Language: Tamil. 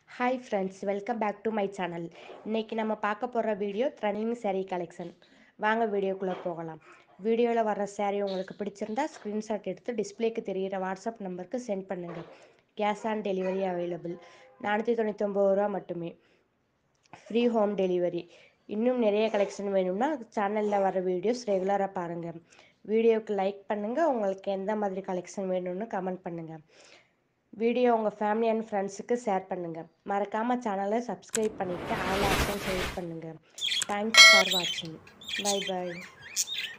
hi friends welcome back to my channel இன்றைக்கி நம்ம பார்க்க போகிற வீடியோ ட்ரெண்டிங் saree கலெக்ஷன் வாங்க வீடியோக்குள்ளே போகலாம் வீடியோவில் வர saree உங்களுக்கு பிடிச்சிருந்தா ஸ்க்ரீன்ஷாட் எடுத்து டிஸ்ப்ளேக்கு தெரிகிற வாட்ஸ்அப் நம்பருக்கு சென்ட் பண்ணுங்கள் கேஷ் ஆன் டெலிவரி அவைலபிள் நானூற்றி தொண்ணூத்தொம்பது ரூபா மட்டுமே ஃப்ரீ ஹோம் டெலிவரி இன்னும் நிறைய கலெக்ஷன் வேணும்னா சேனலில் வர வீடியோஸ் ரெகுலராக பாருங்கள் வீடியோவுக்கு லைக் பண்ணுங்கள் உங்களுக்கு எந்த மாதிரி கலெக்ஷன் வேணும்னு கமெண்ட் பண்ணுங்கள் வீடியோ உங்கள் ஃபேமிலி அண்ட் ஃப்ரெண்ட்ஸுக்கு ஷேர் பண்ணுங்கள் மறக்காமல் சேனலை சப்ஸ்கிரைப் பண்ணிவிட்டு ஆல் ஆப்ஷன் செலக்ட் பண்ணுங்கள் தேங்க்ஸ் ஃபார் வாட்சிங் பை பை